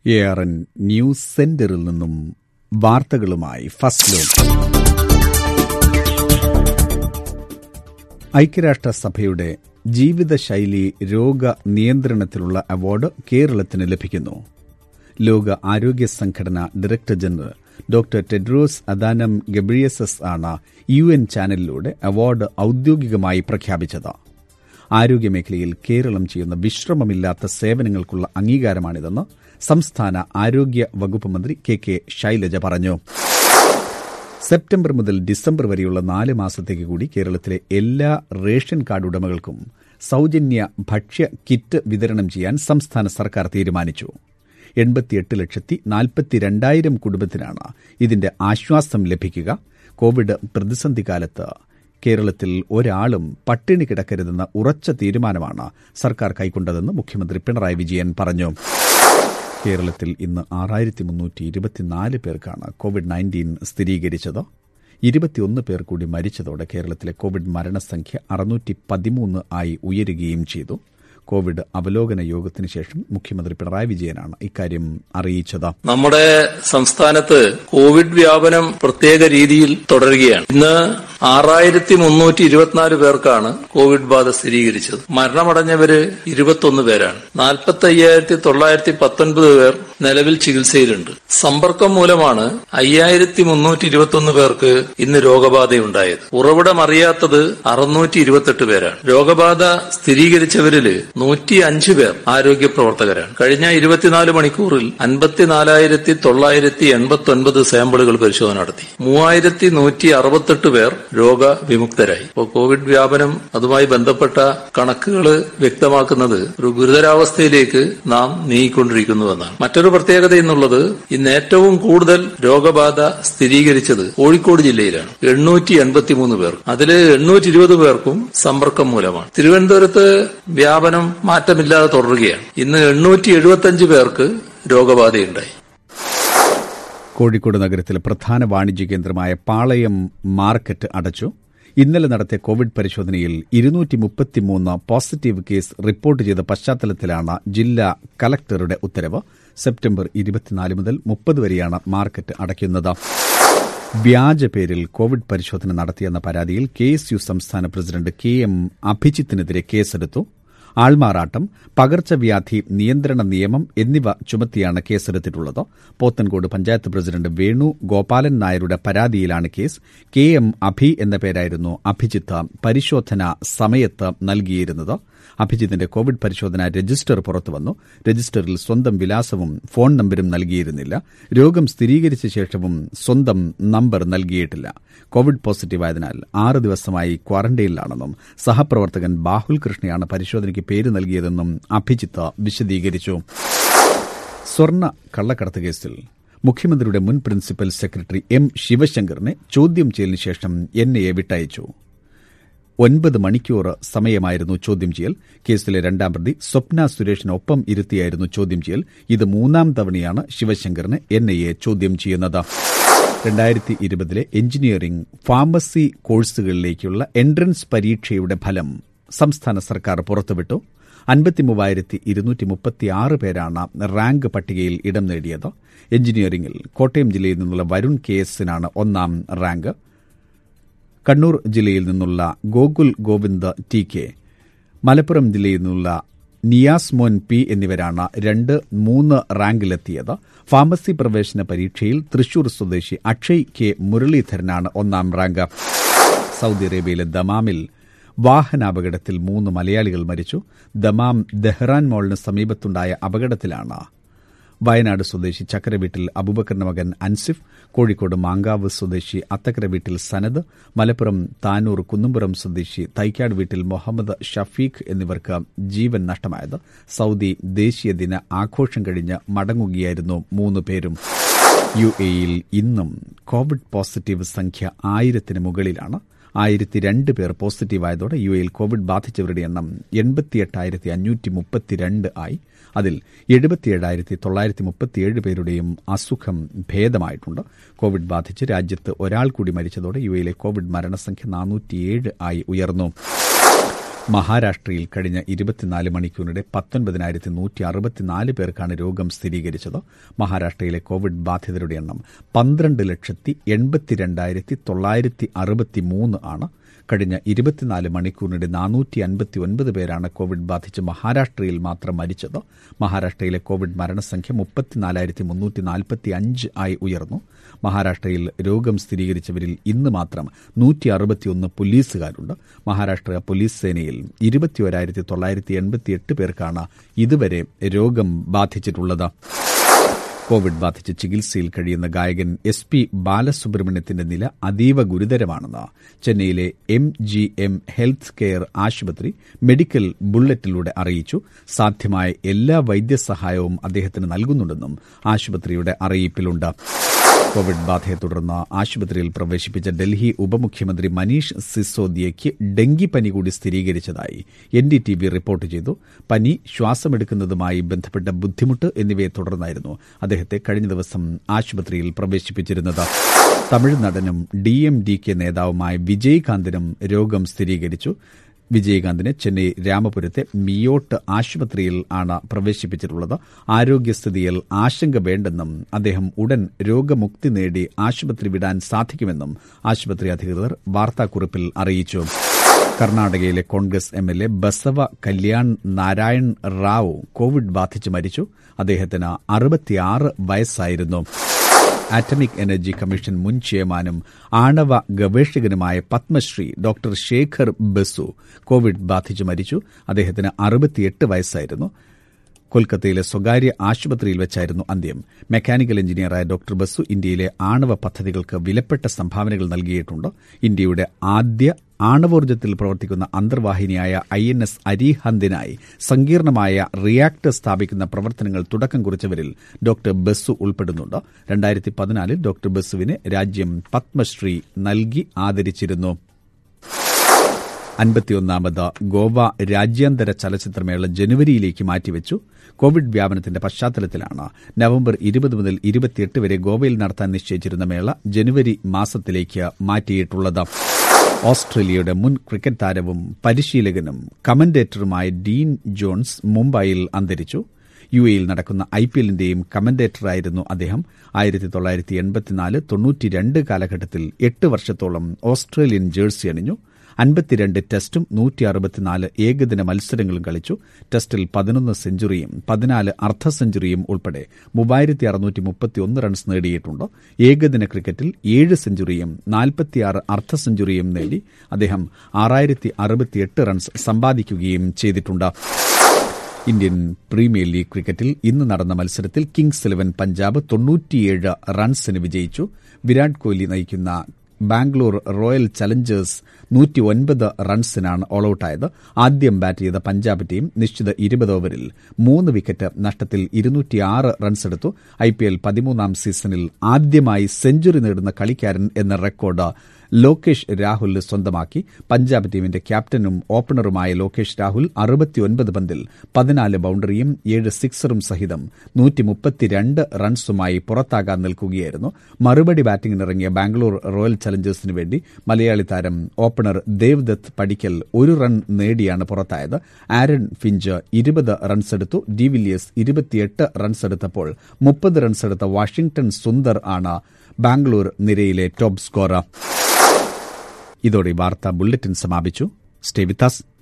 A R N news സെന്ററിൽ നിന്നും വാർത്തകളുമായി ഫസ്റ്റ് ലോക്ക് ഐക്യരാഷ്ട്രസഭയുടെ ജീവിതശൈലി രോഗ നിയന്ത്രണത്തിലുള്ള അവാർഡ് കേരളത്തിന് ലഭിക്കുന്നു ലോക ആരോഗ്യ സംഘടന director general doctor Tedros Adhanom Ghebreyesus ആണ് യു എൻ ചാനലിലൂടെ അവാർഡ് ഔദ്യോഗികമായി പ്രഖ്യാപിച്ചത് ആരോഗ്യമേഖലയിൽ കേരളം ചെയ്യുന്ന വിശ്രമമില്ലാത്ത സേവനങ്ങൾക്കുള്ള അംഗീകാരമാണിതെന്ന് സംസ്ഥാന ആരോഗ്യ വകുപ്പ് മന്ത്രി കെ കെ ശൈലജ പറഞ്ഞു സെപ്റ്റംബർ മുതൽ ഡിസംബർ വരെയുള്ള നാല് മാസത്തേക്ക് കൂടി കേരളത്തിലെ എല്ലാ റേഷൻ കാർഡ് ഉടമകൾക്കും സൌജന്യ ഭക്ഷ്യ കിറ്റ് വിതരണം ചെയ്യാൻ സംസ്ഥാന സർക്കാർ തീരുമാനിച്ചു എൺപത്തിയെട്ട് ലക്ഷത്തി നാൽപ്പത്തിരണ്ടായിരം കുടുംബത്തിനാണ് ഇതിന്റെ ആശ്വാസം ലഭിക്കുക കോവിഡ് പ്രതിസന്ധി കാലത്ത് കേരളത്തിൽ ഒരാളും പട്ടിണി കിടക്കരുതെന്ന ഉറച്ച തീരുമാനമാണ് സർക്കാർ കൈക്കൊണ്ടതെന്ന് മുഖ്യമന്ത്രി പിണറായി വിജയൻ പറഞ്ഞു കേരളത്തിൽ ഇന്ന് ആറായിരത്തി മുന്നൂറ്റി ഇരുപത്തിനാല് പേർക്കാണ് കോവിഡ് നയൻറ്റീൻ സ്ഥിരീകരിച്ചത് ഇരുപത്തിയൊന്ന് പേർ കൂടി മരിച്ചതോടെ കേരളത്തിലെ കോവിഡ് മരണസംഖ്യ അറുന്നൂറ്റി പതിമൂന്ന് ആയി ഉയരുകയും ചെയ്തു കോവിഡ് അവലോകന യോഗത്തിന് ശേഷം മുഖ്യമന്ത്രി പിണറായി വിജയനാണ് ഇക്കാര്യം അറിയിച്ചത് നമ്മുടെ സംസ്ഥാനത്ത് കോവിഡ് വ്യാപനം പ്രത്യേക രീതിയിൽ തുടരുകയാണ് ഇന്ന് ആറായിരത്തി മുന്നൂറ്റി ഇരുപത്തിനാല് പേർക്കാണ് കോവിഡ് ബാധ സ്ഥിരീകരിച്ചത് മരണമടഞ്ഞവര് ഇരുപത്തൊന്ന് പേരാണ് നാൽപ്പത്തി അയ്യായിരത്തി തൊള്ളായിരത്തി പത്തൊൻപത് പേർ നിലവിൽ ചികിത്സയിലുണ്ട് സമ്പർക്കം മൂലമാണ് അയ്യായിരത്തി മുന്നൂറ്റി ഇരുപത്തൊന്ന് പേർക്ക് ഇന്ന് രോഗബാധയുണ്ടായത് ഉറവിടം അറിയാത്തത് അറുന്നൂറ്റി ഇരുപത്തെട്ട് പേരാണ് രോഗബാധ സ്ഥിരീകരിച്ചവരില് നൂറ്റി അഞ്ച് പേർ ആരോഗ്യ പ്രവർത്തകരാണ് കഴിഞ്ഞ ഇരുപത്തിനാല് മണിക്കൂറിൽ അൻപത്തിനാലായിരത്തി തൊള്ളായിരത്തി എൺപത്തി ഒൻപത് സാമ്പിളുകൾ പരിശോധന നടത്തി മൂവായിരത്തി നൂറ്റി അറുപത്തെട്ട് പേർ രോഗവിമുക്തരായി ഇപ്പോൾ കോവിഡ് വ്യാപനം അതുമായി ബന്ധപ്പെട്ട കണക്കുകൾ വ്യക്തമാക്കുന്നത് ഒരു ഗുരുതരാവസ്ഥയിലേക്ക് നാം നീങ്ങിക്കൊണ്ടിരിക്കുന്നുവെന്നാണ് മറ്റൊരു പ്രത്യേകത എന്നുള്ളത് ഇന്ന് ഏറ്റവും കൂടുതൽ രോഗബാധ സ്ഥിരീകരിച്ചത് കോഴിക്കോട് ജില്ലയിലാണ് എണ്ണൂറ്റി എൺപത്തിമൂന്ന് പേർ അതിൽ എണ്ണൂറ്റി ഇരുപത് പേർക്കും സമ്പർക്കം മൂലമാണ് തിരുവനന്തപുരത്ത് വ്യാപനം മാറ്റമില്ലാതെ തുടരുകയാണ് ഇന്ന് എണ്ണൂറ്റി എഴുപത്തിയഞ്ച് പേർക്ക് രോഗബാധയുണ്ടായി കോഴിക്കോട് നഗരത്തിലെ പ്രധാന വാണിജ്യ കേന്ദ്രമായ പാളയം മാർക്കറ്റ് അടച്ചു ഇന്നലെ നടത്തിയ കോവിഡ് പരിശോധനയിൽ ഇരുന്നൂറ്റി മുപ്പത്തിമൂന്ന് പോസിറ്റീവ് കേസ് റിപ്പോർട്ട് ചെയ്ത പശ്ചാത്തലത്തിലാണ് ജില്ലാ കലക്ടറുടെ ഉത്തരവ് സെപ്റ്റംബർ ഇരുപത്തിനാല് മുതൽ മുപ്പത് വരെയാണ് മാർക്കറ്റ് അടയ്ക്കുന്നത് വ്യാജ പേരിൽ കോവിഡ് പരിശോധന നടത്തിയെന്ന പരാതിയിൽ കെ എസ് യു സംസ്ഥാന പ്രസിഡന്റ് കെ എം അഭിജിത്തിനെതിരെ കേസെടുത്തു ആൾമാറാട്ടം പകർച്ചവ്യാധി നിയന്ത്രണ നിയമം എന്നിവ ചുമത്തിയാണ് കേസെടുത്തിട്ടുള്ളത് പോത്തൻകോട് പഞ്ചായത്ത് പ്രസിഡന്റ് വേണു ഗോപാലൻ നായരുടെ പരാതിയിലാണ് കേസ് കെ എം അഭി എന്ന പേരായിരുന്നു അഭിജിത്ത് പരിശോധന സമയത്ത് നൽകിയിരുന്നത് അഭിജിത്തിന്റെ കോവിഡ് പരിശോധന രജിസ്റ്റർ പുറത്തുവന്നു രജിസ്റ്ററിൽ സ്വന്തം വിലാസവും ഫോൺ നമ്പരും നൽകിയിരുന്നില്ല രോഗം സ്ഥിരീകരിച്ച ശേഷവും സ്വന്തം നമ്പർ നൽകിയിട്ടില്ല കോവിഡ് പോസിറ്റീവായതിനാൽ ആറ് ദിവസമായി ക്വാറന്റൈനിലാണെന്നും സഹപ്രവർത്തകൻ ബാഹുൽ കൃഷ്ണയാണ് പരിശോധനയ്ക്ക് പേര് നൽകിയതെന്നും അഭിജിത്ത് വിശദീകരിച്ചു സ്വർണ്ണ കള്ളക്കടത്ത് കേസിൽ മുഖ്യമന്ത്രിയുടെ മുൻ പ്രിൻസിപ്പൽ സെക്രട്ടറി എം ശിവശങ്കറിനെ ചോദ്യം ചെയ്യലിന് ശേഷം എൻ ഐ എ വിട്ടയച്ചു ഒൻപത് മണിക്കൂർ സമയമായിരുന്നു ചോദ്യം ചെയ്യൽ കേസിലെ രണ്ടാം പ്രതി സ്വപ്ന സുരേഷിനൊപ്പം ഇരുത്തിയായിരുന്നു ചോദ്യം ചെയ്യൽ ഇത് മൂന്നാം തവണയാണ് ശിവശങ്കറിനെ എൻ ഐ എ ചോദ്യം ചെയ്യുന്നത് രണ്ടായിരത്തി ഇരുപതിലെ എഞ്ചിനീയറിംഗ് ഫാർമസി കോഴ്സുകളിലേക്കുള്ള എൻട്രൻസ് പരീക്ഷയുടെ ഫലം സംസ്ഥാന സർക്കാർ പുറത്തുവിട്ടു അൻപത്തിമൂവായിരത്തി ഇരുന്നൂറ്റി മുപ്പത്തിയാറ് പേരാണ് റാങ്ക് പട്ടികയിൽ ഇടം നേടിയത് എഞ്ചിനീയറിംഗിൽ കോട്ടയം ജില്ലയിൽ നിന്നുള്ള വരുൺ കെ എസിനാണ് ഒന്നാം റാങ്ക് കണ്ണൂർ ജില്ലയിൽ നിന്നുള്ള ഗോകുൽ ഗോവിന്ദ് ടി കെ മലപ്പുറം ജില്ലയിൽ നിന്നുള്ള നിയാസ് മോൻ പി എന്നിവരാണ് രണ്ട് മൂന്ന് റാങ്കിലെത്തിയത് ഫാർമസി പ്രവേശന പരീക്ഷയിൽ തൃശൂർ സ്വദേശി അക്ഷയ് കെ മുരളീധരനാണ് ഒന്നാം റാങ്ക് സൌദി അറേബ്യയിലെ ദമാമിൽ വാഹനാപകടത്തിൽ മൂന്ന് മലയാളികൾ മരിച്ചു ദമാം ദെഹ്റാൻ മോളിന് സമീപത്തുണ്ടായ അപകടത്തിലാണ് വയനാട് സ്വദേശി ചക്കര വീട്ടിൽ അബൂബക്കറിന്റെ മകൻ അൻസിഫ് കോഴിക്കോട് മാങ്കാവ് സ്വദേശി അത്തക്കര വീട്ടിൽ സനദ് മലപ്പുറം താനൂർ കുന്നുംപുറം സ്വദേശി തൈക്കാട് വീട്ടിൽ മുഹമ്മദ് ഷഫീഖ് എന്നിവർക്ക് ജീവൻ നഷ്ടമായത് സൌദി ദേശീയ ദിന ആഘോഷം കഴിഞ്ഞ് മടങ്ങുകയായിരുന്നു മൂന്ന് പേരും യു എയിൽ ഇന്നും കോവിഡ് പോസിറ്റീവ് സംഖ്യ ആയിരത്തിന് മുകളിലാണ് ആയിരത്തി രണ്ട് പേർ പോസിറ്റീവായതോടെ യു എയിൽ കോവിഡ് ബാധിച്ചവരുടെ എണ്ണം എൺപത്തിയെട്ടായിരത്തി അഞ്ഞൂറ്റി മുപ്പത്തിരണ്ട് ആയി അതിൽ എഴുപത്തിയേഴായിരത്തി തൊള്ളായിരത്തി മുപ്പത്തിയേഴ് പേരുടെയും അസുഖം ഭേദമായിട്ടുണ്ട് കോവിഡ് ബാധിച്ച് രാജ്യത്ത് ഒരാൾ കൂടി മരിച്ചതോടെ യു എയിലെ കോവിഡ് മരണസംഖ്യ നാനൂറ്റിയേഴ് ആയി ഉയർന്നു മഹാരാഷ്ട്രയിൽ കഴിഞ്ഞ ഇരുപത്തിനാല് മണിക്കൂറിനിടെ പത്തൊൻപതിനായിരത്തി നൂറ്റി അറുപത്തിനാല് പേർക്കാണ് രോഗം സ്ഥിരീകരിച്ചത് മഹാരാഷ്ട്രയിലെ കോവിഡ് ബാധിതരുടെ എണ്ണം പന്ത്രണ്ട് ലക്ഷത്തി എൺപത്തിരണ്ടായിരത്തി തൊള്ളായിരത്തി അറുപത്തിമൂന്ന് ആണ് കഴിഞ്ഞ ഇരുപത്തിനാല് മണിക്കൂറിനിടെ നാനൂറ്റി അൻപത്തി ഒൻപത് പേരാണ് കോവിഡ് ബാധിച്ച് മഹാരാഷ്ട്രയിൽ മാത്രം മരിച്ചത് മഹാരാഷ്ട്രയിലെ കോവിഡ് മരണസംഖ്യ മുപ്പത്തിനാലായിരത്തി മുന്നൂറ്റി നാൽപ്പത്തി അഞ്ച് ആയി ഉയർന്നു മഹാരാഷ്ട്രയിൽ രോഗം സ്ഥിരീകരിച്ചവരിൽ ഇന്ന് മാത്രം നൂറ്റി അറുപത്തിയൊന്ന് പോലീസുകാരുണ്ട് മഹാരാഷ്ട്ര പോലീസ് സേനയിൽ ഇരുപത്തിയൊരായിരത്തി തൊള്ളായിരത്തി എൺപത്തിയെട്ട് പേർക്കാണ് ഇതുവരെ രോഗം ബാധിച്ചിട്ടുള്ളത് കോവിഡ് ബാധിച്ച് ചികിത്സയിൽ കഴിയുന്ന ഗായകൻ എസ് പി ബാലസുബ്രഹ്മണ്യത്തിന്റെ നില അതീവ ഗുരുതരമാണെന്ന് ചെന്നൈയിലെ M G M health care ആശുപത്രി മെഡിക്കൽ ബുള്ളറ്റിലൂടെ അറിയിച്ചു സാധ്യമായ എല്ലാ വൈദ്യസഹായവും അദ്ദേഹത്തിന് നൽകുന്നുണ്ടെന്നും ആശുപത്രിയുടെ അറിയിപ്പിലുണ്ട് കോവിഡ് ബാധയെ തുടർന്ന് ആശുപത്രിയിൽ പ്രവേശിപ്പിച്ച ഡൽഹി ഉപമുഖ്യമന്ത്രി മനീഷ് സിസോദിയയ്ക്ക് ഡെങ്കിപ്പനി കൂടി സ്ഥിരീകരിച്ചതായി N D T V report ചെയ്തു പനി ശ്വാസമെടുക്കുന്നതുമായി ബന്ധപ്പെട്ട ബുദ്ധിമുട്ട് എന്നിവയെ തുടർന്നായിരുന്നു അദ്ദേഹത്തെ കഴിഞ്ഞ ദിവസം ആശുപത്രിയിൽ പ്രവേശിപ്പിച്ചിരുന്നത് തമിഴ് നടനും ഡി എം ഡി കെ നേതാവുമായ വിജയ്കാന്തിനും രോഗം സ്ഥിരീകരിച്ചു വിജയകാന്തിനെ ചെന്നൈ രാമപുരത്തെ മിയോട്ട് ആശുപത്രിയിൽ ആണ് പ്രവേശിപ്പിച്ചിട്ടുള്ളത് ആരോഗ്യസ്ഥിതിയിൽ ആശങ്ക വേണ്ടെന്നും അദ്ദേഹം ഉടൻ രോഗമുക്തി നേടി ആശുപത്രി വിടാൻ സാധിക്കുമെന്നും ആശുപത്രി അധികൃതർ വാർത്താക്കുറിപ്പിൽ അറിയിച്ചു കർണാടകയിലെ Congress M L A Basava Kalyan Narayan Rao Covid ബാധിച്ച് മരിച്ചു അദ്ദേഹത്തിന് അറുപത്തിയാറ് വയസ്സായിരുന്നു ആറ്റമിക് എനർജി കമ്മീഷൻ മുൻ ചെയർമാനും ആണവ ഗവേഷകനുമായ പത്മശ്രീ ഡോക്ടർ ശേഖർ ബസു കോവിഡ് ബാധിച്ച് മരിച്ചു അദ്ദേഹത്തിന് അറുപത്തിയെട്ട് വയസ്സായിരുന്നു കൊൽക്കത്തയിലെ സ്വകാര്യ ആശുപത്രിയിൽ വെച്ചായിരുന്നു അന്ത്യം മെക്കാനിക്കൽ എഞ്ചിനീയറായ ഡോക്ടർ ബസു ഇന്ത്യയിലെ ആണവ പദ്ധതികൾക്ക് വിലപ്പെട്ട സംഭാവനകൾ നൽകിയിട്ടുണ്ട് ഇന്ത്യയുടെ ആദ്യ ആണവോർജ്ജത്തിൽ പ്രവർത്തിക്കുന്ന അന്തർവാഹിനിയായ ഐ എൻ എസ് അരിഹന്തിനായി സങ്കീർണമായ റിയാക്ടർ സ്ഥാപിക്കുന്ന പ്രവർത്തനങ്ങൾ തുടക്കം കുറിച്ചവരിൽ ഡോക്ടർ ബസു ഉൾപ്പെടുന്നുണ്ട് രണ്ടായിരത്തി പതിനാലിൽ ഡോക്ടർ ബസുവിനെ രാജ്യം പത്മശ്രീ നൽകി ആദരിച്ചിരുന്നു അൻപത്തിയൊന്നാമത് ഗോവ രാജ്യാന്തര ചലച്ചിത്രമേള ജനുവരിയിലേക്ക് മാറ്റിവെച്ചു കോവിഡ് വ്യാപനത്തിന്റെ പശ്ചാത്തലത്തിലാണ് നവംബർ ഇരുപത് മുതൽ ഇരുപത്തിയെട്ട് വരെ ഗോവയിൽ നടത്താൻ നിശ്ചയിച്ചിരുന്ന മേള ജനുവരി മാസത്തിലേക്ക് മാറ്റിയിട്ടുള്ളത് ഓസ്ട്രേലിയയുടെ മുൻ ക്രിക്കറ്റ് താരവും പരിശീലകനും കമന്റേറ്ററുമായ ഡീൻ ജോൺസ് മുംബൈയിൽ അന്തരിച്ചു യു എയിൽ നടക്കുന്ന ഐ പി എല്ലിന്റെയും കമന്റേറ്ററായിരുന്നു അദ്ദേഹം ആയിരത്തി തൊള്ളായിരത്തി എൺപത്തിനാല് തൊണ്ണൂറ്റിരണ്ട് കാലഘട്ടത്തിൽ എട്ട് വർഷത്തോളം ഓസ്ട്രേലിയൻ ജേഴ്സി അണിഞ്ഞു അൻപത്തിരണ്ട് ടെസ്റ്റും നൂറ്റി അറുപത്തിനാല് ഏകദിന മത്സരങ്ങളും കളിച്ചു ടെസ്റ്റിൽ പതിനൊന്ന് സെഞ്ചുറിയും പതിനാല് അർദ്ധ സെഞ്ചുറിയും ഉൾപ്പെടെ മൂവായിരത്തി അറുന്നൂറ്റി മുപ്പത്തിയൊന്ന് റൺസ് നേടിയിട്ടുണ്ട് ഏകദിന ക്രിക്കറ്റിൽ ഏഴ് സെഞ്ചുറിയും നാൽപ്പത്തിയാറ് അർദ്ധ സെഞ്ചുറിയും നേടി അദ്ദേഹം ആറായിരത്തി അറുപത്തിയെട്ട് റൺസ് സമ്പാദിക്കുകയും ചെയ്തിട്ടുണ്ട് ഇന്ത്യൻ പ്രീമിയർ ലീഗ് ക്രിക്കറ്റിൽ ഇന്ന് നടന്ന മത്സരത്തിൽ കിങ്സ് ഇലവൻ പഞ്ചാബ് തൊണ്ണൂറ്റിയേഴ് റൺസിന് വിജയിച്ചു വിരാട് കോഹ്ലി നയിക്കുന്ന ബാംഗ്ലൂർ റോയൽ ചലഞ്ചേഴ്സ് നൂറ്റി ഒൻപത് റൺസിനാണ് ഓൾ ഔട്ടായത് ആദ്യം ബാറ്റ് ചെയ്ത പഞ്ചാബ് ടീം നിശ്ചിത ഇരുപത് ഓവറിൽ മൂന്ന് വിക്കറ്റ് നഷ്ടത്തിൽ ഇരുന്നൂറ്റിയാറ് റൺസെടുത്തു ഐപിഎൽ പതിമൂന്നാം സീസണിൽ ആദ്യമായി സെഞ്ചുറി നേടുന്ന കളിക്കാരൻ എന്ന റെക്കോർഡ് ലോകേഷ് രാഹുൽ സ്വന്തമാക്കി പഞ്ചാബ് ടീമിന്റെ ക്യാപ്റ്റനും ഓപ്പണറുമായ ലോകേഷ് രാഹുൽ അറുപത്തിയൊൻപത് പന്തിൽ പതിനാല് ബൌണ്ടറിയും ഏഴ് സിക്സറും സഹിതം നൂറ്റിമുപ്പത്തിരണ്ട് റൺസുമായി പുറത്താകാൻ നിൽക്കുകയായിരുന്നു മറുപടി ബാറ്റിംഗിനിറങ്ങിയ ബാംഗ്ലൂർ റോയൽ ചലഞ്ചേഴ്സിന് വേണ്ടി മലയാളി താരം ഓപ്പണർ ദേവ്ദത്ത് പടിക്കൽ ഒരു റൺ നേടിയാണ് പുറത്തായത് ആരൺ ഫിഞ്ച് ഇരുപത് റൺസെടുത്തു ഡിവില്ലിയേഴ്സ് ഇരുപത്തിയെട്ട് റൺസെടുത്തപ്പോൾ മുപ്പത് റൺസെടുത്ത വാഷിംഗ്ടൺ സുന്ദർ ആണ് ബാംഗ്ലൂർ നിരയിലെ ടോപ്പ് സ്കോറർ ഇതോടെ വാർത്താ ബുള്ളറ്റിൻ സമാപിച്ചു സ്റ്റേ വിത്ത് us